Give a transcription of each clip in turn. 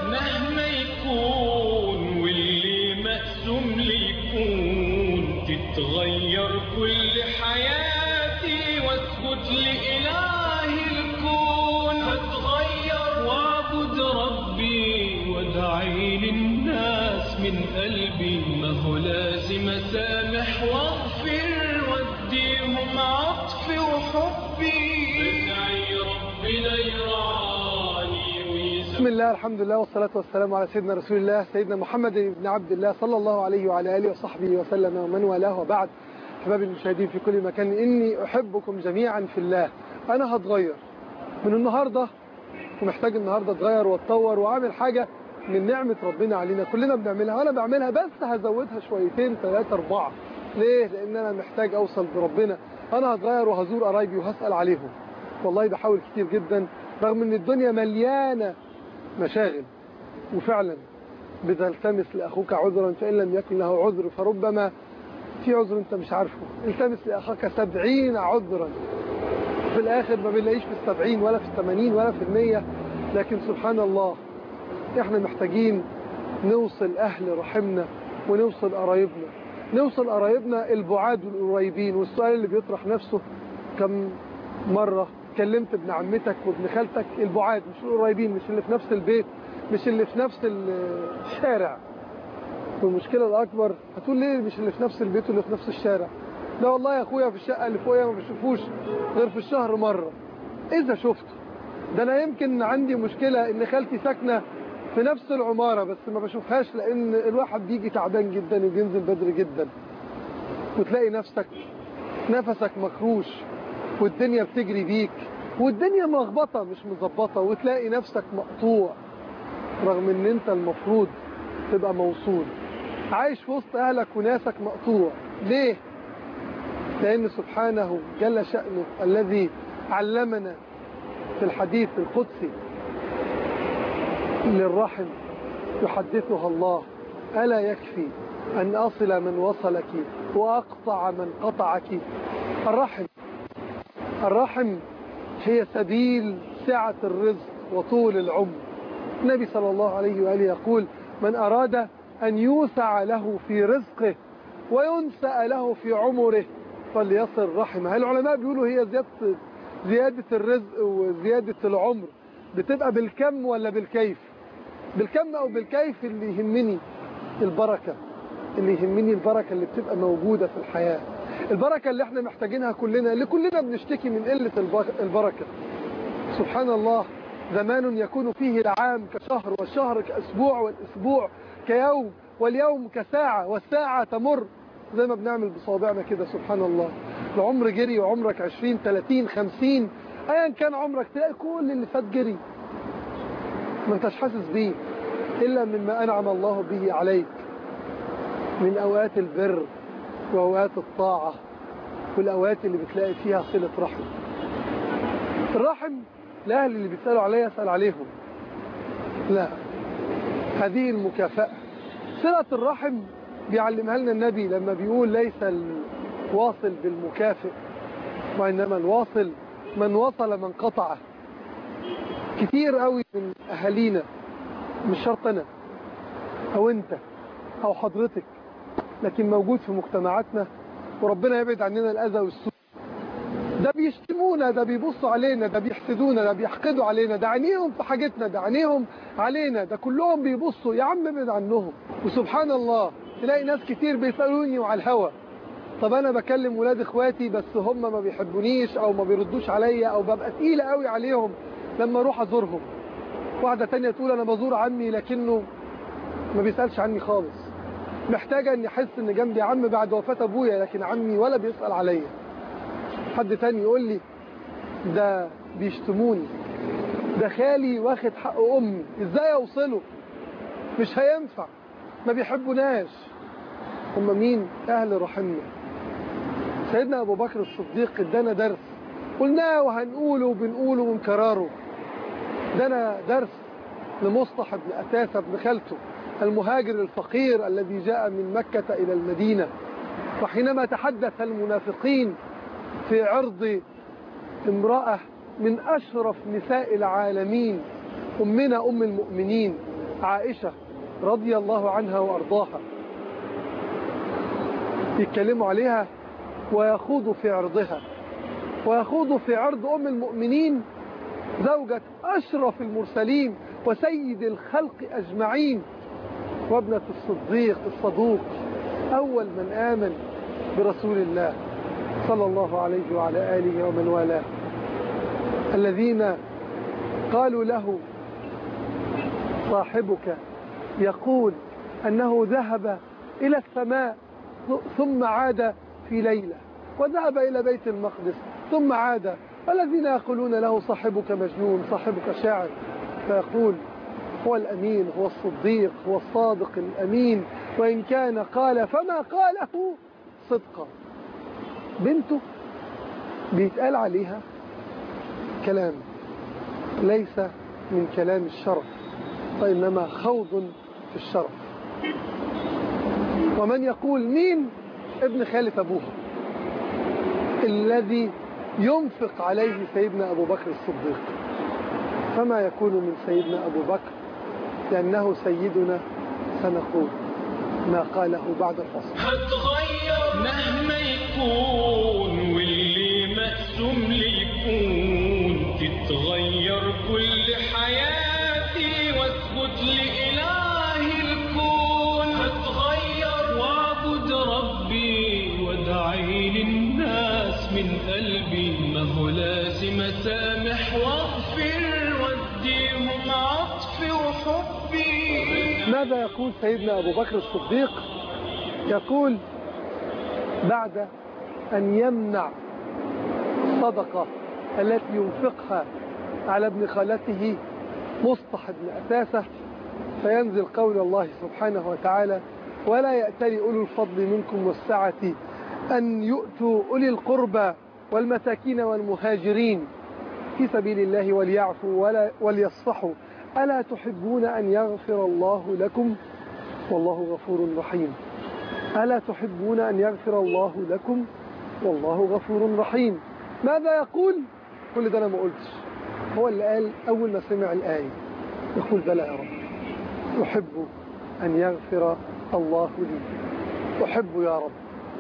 مهما يكون واللي مقسوم لي يكون تتغير كل حياتي واسجد لإله الكون هتغير واعبد ربي وادعي للناس من قلبي ما هو لازم اسامح واغفر واديهم عطفي وحبي ادعي ربنا يرعاني ويسامحني بسم الله الحمد لله والصلاة والسلام على سيدنا رسول الله سيدنا محمد بن عبد الله صلى الله عليه وعلى آله وصحبه وسلم ومن والاه وبعد أحبابي المشاهدين في كل مكان إني أحبكم جميعا في الله أنا هتغير من النهاردة ومحتاج النهاردة أتغير وأتطور وأعمل حاجة من نعمة ربنا علينا كلنا بنعملها وأنا بعملها بس هزودها شويتين ثلاثة أربعة ليه؟ لأن أنا محتاج أوصل بربنا أنا هتغير وهزور قرايبي وهسأل عليهم والله بحاول كتير جدا رغم ان الدنيا مليانة مشاغل وفعلا بتلتمس لأخوك عذرا فإن لم يكن له عذر فربما في عذر انت مش عارفه التمس لأخاك سبعين عذرا في الآخر ما بنلاقيش في السبعين ولا في الثمانين ولا في المية لكن سبحان الله احنا محتاجين نوصل أهل رحمنا ونوصل قرايبنا نوصل قرايبنا البعاد والقريبين والسؤال اللي بيطرح نفسه كم مرة كلمت ابن عمتك وابن خالتك البعاد مش القريبين مش اللي في نفس البيت مش اللي في نفس الشارع والمشكلة الأكبر هتقول ليه مش اللي في نفس البيت واللي في نفس الشارع لا والله يا أخويا في الشقة اللي فوقيا ما بشوفوش غير في الشهر مرة إذا شفته ده أنا يمكن عندي مشكلة إن خالتي ساكنة في نفس العمارة بس ما بشوفهاش لأن الواحد بيجي تعبان جدا وبينزل بدري جدا وتلاقي نفسك نفسك مخروش والدنيا بتجري بيك والدنيا ملخبطه مش مظبطه وتلاقي نفسك مقطوع رغم ان انت المفروض تبقى موصول عايش في وسط اهلك وناسك مقطوع ليه لان سبحانه جل شأنه الذي علمنا في الحديث القدسي للرحم يحدثها الله ألا يكفي أن أصل من وصلك وأقطع من قطعك الرحم الرحم هي سبيل سعة الرزق وطول العمر النبي صلى الله عليه وآله يقول من أراد أن يوسع له في رزقه وينسأ له في عمره فليصل رحمه العلماء بيقولوا هي زيادة, زيادة الرزق وزيادة العمر بتبقى بالكم ولا بالكيف بالكم أو بالكيف اللي يهمني البركة اللي يهمني البركة اللي بتبقى موجودة في الحياة البركة اللي احنا محتاجينها كلنا اللي كلنا بنشتكي من قلة البركة سبحان الله زمان يكون فيه العام كشهر والشهر كأسبوع والأسبوع كيوم واليوم كساعة والساعة تمر زي ما بنعمل بصوابعنا كده سبحان الله العمر جري وعمرك 20 30 50 ايا كان عمرك تلاقي كل اللي فات جري ما انتش حاسس بيه إلا مما أنعم الله به عليك من أوقات البر وأوقات الطاعة والأوقات اللي بتلاقي فيها صلة رحم الرحم الأهل اللي بيسألوا عليها يسأل عليهم لا هذه المكافأة صلة الرحم بيعلمها لنا النبي لما بيقول ليس الواصل بالمكافئ وإنما الواصل من وصل من قطعه كتير قوي من أهالينا مش شرط أنا أو أنت أو حضرتك لكن موجود في مجتمعاتنا وربنا يبعد عننا الأذى والسوء ده بيشتمونا ده بيبصوا علينا ده بيحسدونا ده بيحقدوا علينا ده عينيهم في حاجتنا ده عينيهم علينا ده كلهم بيبصوا يا عم ابعد عنهم وسبحان الله تلاقي ناس كتير بيسألوني وعلى الهوا طب انا بكلم ولاد اخواتي بس هم ما بيحبونيش او ما بيردوش عليا او ببقى تقيله قوي عليهم لما اروح ازورهم واحده تانية تقول انا بزور عمي لكنه ما بيسالش عني خالص محتاجه اني احس ان جنبي عم بعد وفاه ابويا لكن عمي ولا بيسال عليا حد تاني يقول لي ده بيشتموني ده خالي واخد حق امي ازاي اوصله مش هينفع ما بيحبوناش هم مين اهل رحمنا سيدنا ابو بكر الصديق ادانا درس قلناه وهنقوله وبنقوله ونكرره ادانا درس لمصطح بن أتاسة بن خالته المهاجر الفقير الذي جاء من مكة إلى المدينة وحينما تحدث المنافقين في عرض امرأة من أشرف نساء العالمين أمنا أم المؤمنين عائشة رضي الله عنها وأرضاها يتكلموا عليها ويخوضوا في عرضها ويخوضوا في عرض أم المؤمنين زوجة أشرف المرسلين وسيد الخلق أجمعين وابنة الصديق الصدوق أول من آمن برسول الله صلى الله عليه وعلى آله ومن والاه الذين قالوا له صاحبك يقول أنه ذهب إلى السماء ثم عاد في ليلة وذهب إلى بيت المقدس ثم عاد الذين يقولون له صاحبك مجنون صاحبك شاعر فيقول هو الأمين هو الصديق هو الصادق الأمين وإن كان قال فما قاله صدقا بنته بيتقال عليها كلام ليس من كلام الشرف وإنما خوض في الشرف ومن يقول مين ابن خالة أبوها الذي ينفق عليه سيدنا أبو بكر الصديق فما يكون من سيدنا أبو بكر لأنه سيدنا سنقول ما قاله بعد الفصل هتغير مهما يكون واللي مقسوم لي يكون تتغير كل حياتي واسجد لإله الكون هتغير واعبد ربي وادعي للناس من قلبي ما هو لازم اسامح واغفر واديهم عطفي وحبي ماذا يقول سيدنا أبو بكر الصديق يقول بعد أن يمنع الصدقة التي ينفقها على ابن خالته مصطح بن أساسة فينزل قول الله سبحانه وتعالى ولا يأتلي أولو الفضل منكم والسعة أن يؤتوا أولي القربى والمساكين والمهاجرين في سبيل الله وليعفوا ولا وليصفحوا ألا تحبون أن يغفر الله لكم والله غفور رحيم ألا تحبون أن يغفر الله لكم والله غفور رحيم ماذا يقول كل ده أنا ما قلتش هو اللي قال أول ما سمع الآية يقول بلى يا رب أحب أن يغفر الله لي أحب يا رب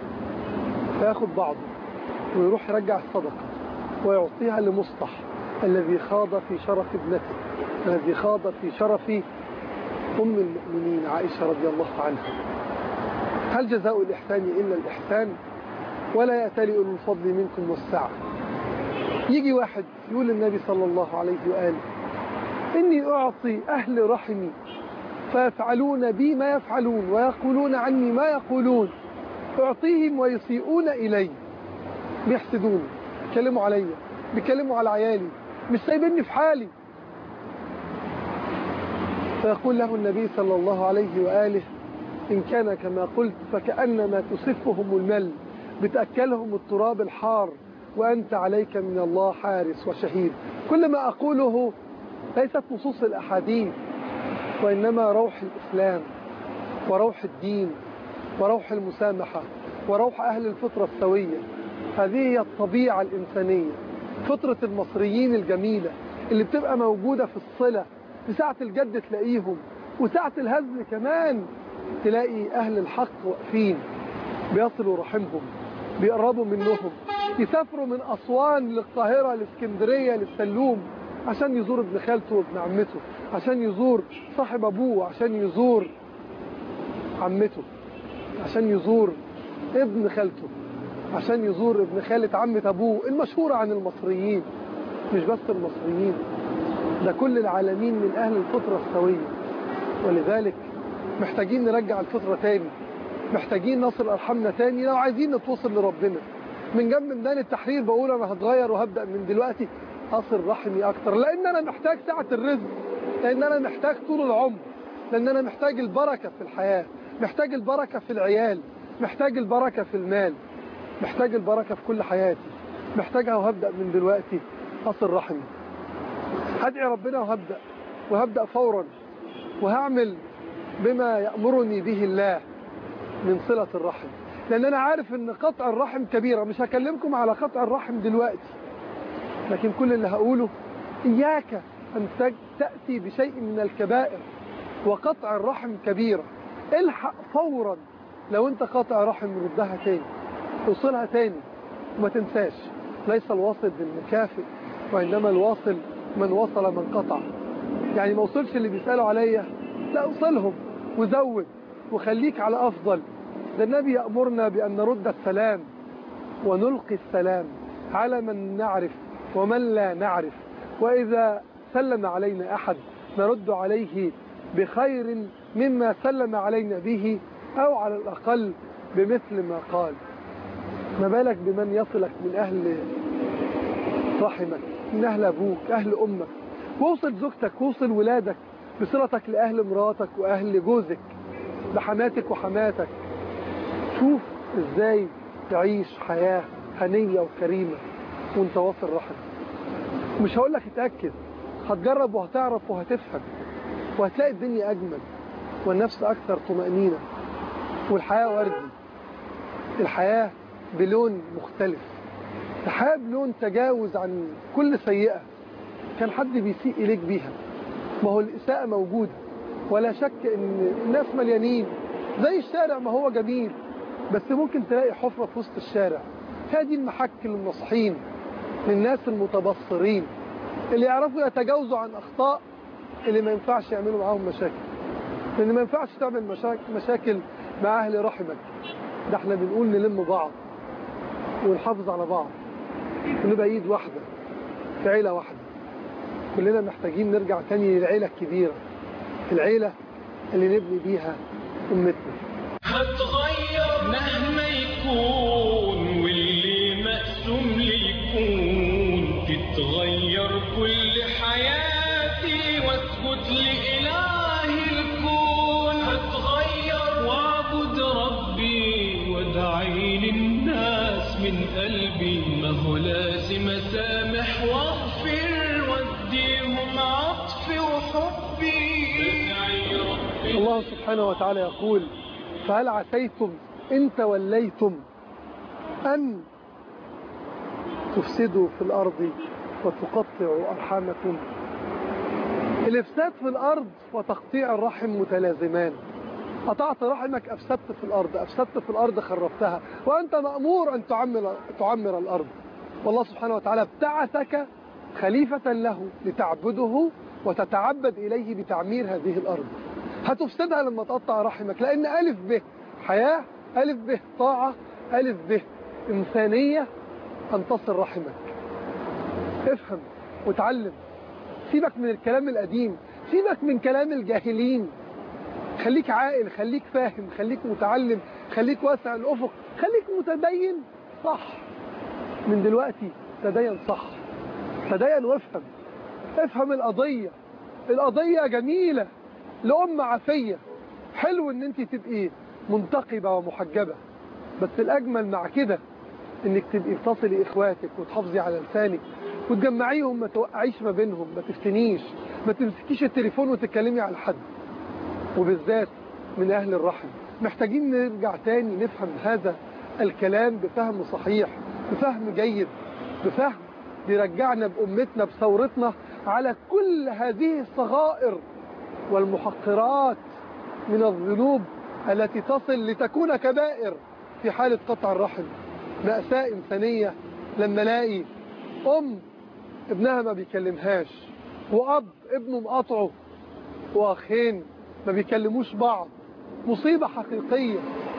فياخد بعضه ويروح يرجع الصدقة ويعطيها لمصطح الذي خاض في شرف ابنته الذي خاض في شرف أم المؤمنين عائشة رضي الله عنها هل جزاء الإحسان إلا الإحسان ولا يأتلي أولو الفضل منكم والسعة يجي واحد يقول للنبي صلى الله عليه وآله إني أعطي أهل رحمي فيفعلون بي ما يفعلون ويقولون عني ما يقولون أعطيهم ويسيئون إلي بيحسدوني بيتكلموا عليا بيتكلموا على عيالي مش سايبيني في حالي فيقول له النبي صلى الله عليه وآله إن كان كما قلت فكأنما تسفهم المل بتأكلهم التراب الحار وأنت عليك من الله حارس وشهيد كل ما أقوله ليست نصوص الأحاديث وإنما روح الإسلام وروح الدين وروح المسامحة وروح أهل الفطرة السوية هذه هي الطبيعة الإنسانية فطرة المصريين الجميلة اللي بتبقى موجودة في الصلة في ساعة الجد تلاقيهم وساعة الهزل كمان تلاقي أهل الحق واقفين بيصلوا رحمهم بيقربوا منهم يسافروا من أسوان للقاهرة لاسكندرية للسلوم عشان يزور ابن خالته وابن عمته عشان يزور صاحب أبوه عشان يزور عمته عشان يزور ابن خالته عشان يزور ابن خالة عمة أبوه المشهورة عن المصريين مش بس المصريين ده كل العالمين من أهل الفطرة السوية ولذلك محتاجين نرجع الفطرة تاني محتاجين نصل أرحامنا تاني لو عايزين نتوصل لربنا من جنب ميدان التحرير بقول أنا هتغير وهبدأ من دلوقتي أصل رحمي أكتر لأن أنا محتاج سعة الرزق لأن أنا محتاج طول العمر لأن أنا محتاج البركة في الحياة محتاج البركة في العيال محتاج البركة في المال محتاج البركة في كل حياتي محتاجها وهبدأ من دلوقتي أصل رحمي هدعي ربنا وهبدأ وهبدأ فورا وهعمل بما يأمرني به الله من صلة الرحم لأن أنا عارف أن قطع الرحم كبيرة مش هكلمكم على قطع الرحم دلوقتي لكن كل اللي هقوله إياك أن تأتي بشيء من الكبائر وقطع الرحم كبيرة الحق فورا لو انت قاطع رحم ردها تاني توصلها تاني وما تنساش ليس الواصل بالمكافئ وإنما الواصل من وصل من قطع يعني ما وصلش اللي بيسألوا عليا لا وصلهم وزود وخليك على أفضل ده النبي يأمرنا بأن نرد السلام ونلقي السلام على من نعرف ومن لا نعرف وإذا سلم علينا أحد نرد عليه بخير مما سلم علينا به أو على الأقل بمثل ما قال ما بالك بمن يصلك من أهل رحمك من أهل أبوك أهل أمك ووصل زوجتك ووصل ولادك بصلتك لأهل مراتك وأهل جوزك لحماتك وحماتك شوف إزاي تعيش حياة هنية وكريمة وانت واصل رحم مش هقول لك اتأكد هتجرب وهتعرف وهتفهم وهتلاقي الدنيا أجمل والنفس أكثر طمأنينة والحياة وردي الحياة بلون مختلف الحياة بلون تجاوز عن كل سيئة كان حد بيسيء إليك بيها ما هو الإساءة موجودة ولا شك ان الناس مليانين زي الشارع ما هو جميل بس ممكن تلاقي حفرة في وسط الشارع هذه المحك للنصحين للناس المتبصرين اللي يعرفوا يتجاوزوا عن أخطاء اللي ما ينفعش يعملوا معاهم مشاكل لأن ما ينفعش تعمل مشاكل, مشاكل مع أهل رحمك ده احنا بنقول نلم بعض ونحافظ على بعض ونبقى ايد واحدة في عيلة واحدة كلنا محتاجين نرجع تاني للعيلة الكبيرة العيلة اللي نبني بيها أمتنا هتغير مهما يكون واللي مقسوم لي يكون تتغير كل حياتي واسجد لإله الكون هتغير واعبد ربي وادعي للناس من قلبي ما هو لازم اسامح واغفر واديهم عطفي وحبي بدعي ربي الله سبحانه وتعالى يقول فهل عسيتم إن توليتم أن تفسدوا في الأرض وتقطعوا أرحامكم الإفساد في الأرض وتقطيع الرحم متلازمان قطعت رحمك أفسدت في الأرض أفسدت في الأرض خربتها وأنت مأمور أن تعمر, تعمر الأرض والله سبحانه وتعالى ابتعثك خليفة له لتعبده وتتعبد إليه بتعمير هذه الأرض هتفسدها لما تقطع رحمك لأن ألف به حياة ألف به طاعة ألف به إنسانية أن تصل رحمك افهم وتعلم سيبك من الكلام القديم سيبك من كلام الجاهلين خليك عاقل خليك فاهم خليك متعلم خليك واسع الأفق خليك متدين صح من دلوقتي تدين صح تدين وافهم افهم القضية القضية جميلة لأم عافية حلو ان انت تبقي منتقبة ومحجبة بس الأجمل مع كده انك تبقي تصلي إخواتك وتحافظي على لسانك وتجمعيهم ما توقعيش ما بينهم ما تفتنيش ما تمسكيش التليفون وتتكلمي على حد وبالذات من أهل الرحم محتاجين نرجع تاني نفهم هذا الكلام بفهم صحيح بفهم جيد بفهم يرجعنا بأمتنا بثورتنا على كل هذه الصغائر والمحقرات من الذنوب التي تصل لتكون كبائر في حالة قطع الرحم مأساة إنسانية لما الاقي أم ابنها ما بيكلمهاش وأب ابنه مقاطعه وأخين ما بيكلموش بعض مصيبة حقيقية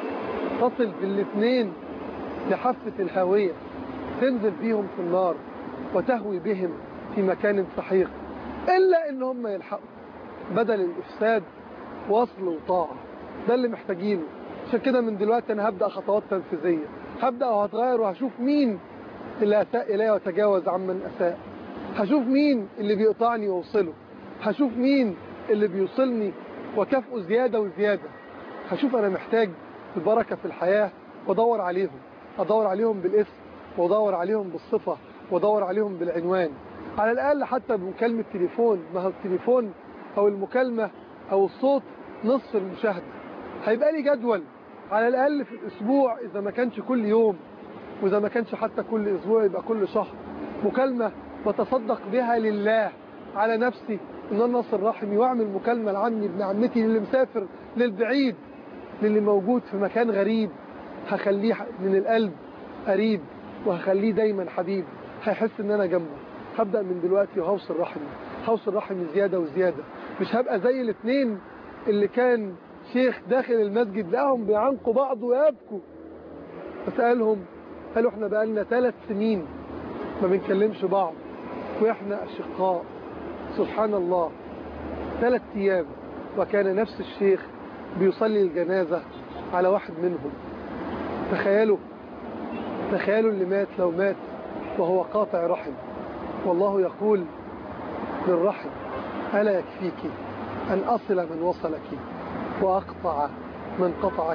تصل بالاثنين لحافة الهاوية تنزل بيهم في النار وتهوي بهم في مكان سحيق إلا إن هم يلحقوا بدل الإفساد وصل وطاعة ده اللي محتاجينه عشان كده من دلوقتي أنا هبدأ خطوات تنفيذية هبدأ وهتغير وهشوف مين اللي أساء إلي وتجاوز عمن أساء هشوف مين اللي بيقطعني ووصله هشوف مين اللي بيوصلني وكافئه زيادة وزيادة هشوف أنا محتاج البركة في الحياة وادور عليهم ادور عليهم بالاسم وادور عليهم بالصفة وادور عليهم بالعنوان على الأقل حتى بمكالمة تليفون ما هو التليفون أو المكالمة أو الصوت نصف المشاهدة هيبقى لي جدول على الأقل في الأسبوع إذا ما كانش كل يوم وإذا ما كانش حتى كل أسبوع يبقى كل شهر مكالمة بتصدق بها لله على نفسي ان انا اصل رحمي واعمل مكالمه لعمي ابن عمتي اللي مسافر للبعيد للي موجود في مكان غريب هخليه من القلب قريب وهخليه دايما حبيب هيحس ان انا جنبه هبدا من دلوقتي وهوصل رحمي هوصل رحمي زياده وزياده مش هبقى زي الاثنين اللي كان شيخ داخل المسجد لقاهم بيعنقوا بعض ويبكوا فسالهم قالوا احنا بقالنا ثلاث سنين ما بنكلمش بعض واحنا اشقاء سبحان الله ثلاث ايام وكان نفس الشيخ بيصلي الجنازة على واحد منهم تخيلوا تخيلوا اللي مات لو مات وهو قاطع رحم والله يقول للرحم ألا يكفيك أن أصل من وصلك وأقطع من قطعك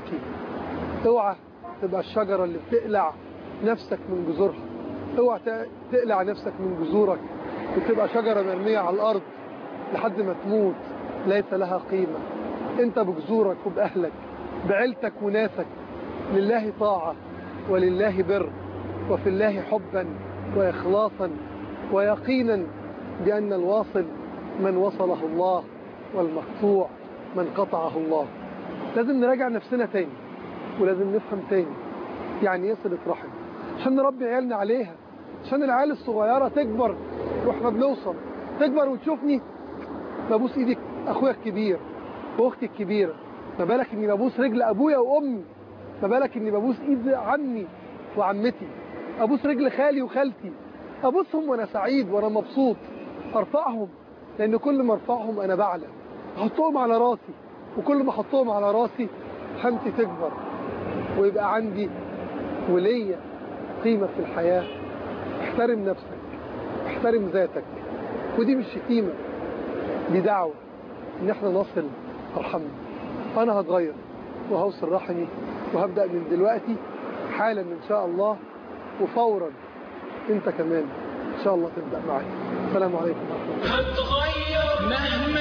اوعى تبقى الشجرة اللي بتقلع نفسك من جذورها اوعى تقلع نفسك من جذورك وتبقى شجرة مرمية على الأرض لحد ما تموت ليس لها قيمة انت بجذورك وبأهلك بعيلتك وناسك لله طاعة ولله بر وفي الله حبا وإخلاصا ويقينا بأن الواصل من وصله الله والمقطوع من قطعه الله لازم نراجع نفسنا تاني ولازم نفهم تاني يعني ايه صلة رحم عشان نربي عيالنا عليها عشان العيال الصغيرة تكبر واحنا بنوصل تكبر وتشوفني ببوس ايدك اخويا الكبير واختي الكبيرة ما بالك اني ببوس رجل ابويا وامي ما بالك اني ببوس ايد عمي وعمتي ابوس رجل خالي وخالتي ابوسهم وانا سعيد وانا مبسوط ارفعهم لان كل ما ارفعهم انا بعلى احطهم على راسي وكل ما احطهم على راسي حمتي تكبر ويبقى عندي وليا قيمة في الحياة احترم نفسك احترم ذاتك ودي مش شتيمة دي دعوة ان احنا نصل ارحمنا انا هتغير وهوصل رحمي وهبدأ من دلوقتي حالا ان شاء الله وفورا انت كمان ان شاء الله تبدأ معايا السلام عليكم ورحمة الله هتغير مهما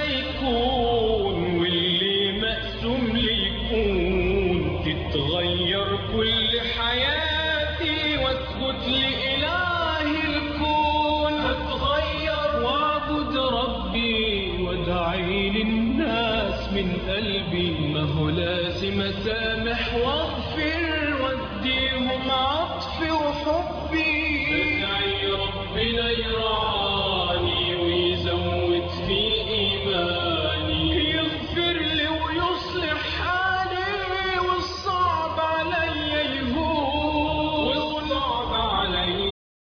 يكون واللي مقسوم لي يكون تتغير كل حياتي واسجد لإله الكون هتغير واعبد ربي وادعي للناس من قلبي ما هو لازم اسامح واغفر واديهم عطفي وحبي ادعي ربنا يرعى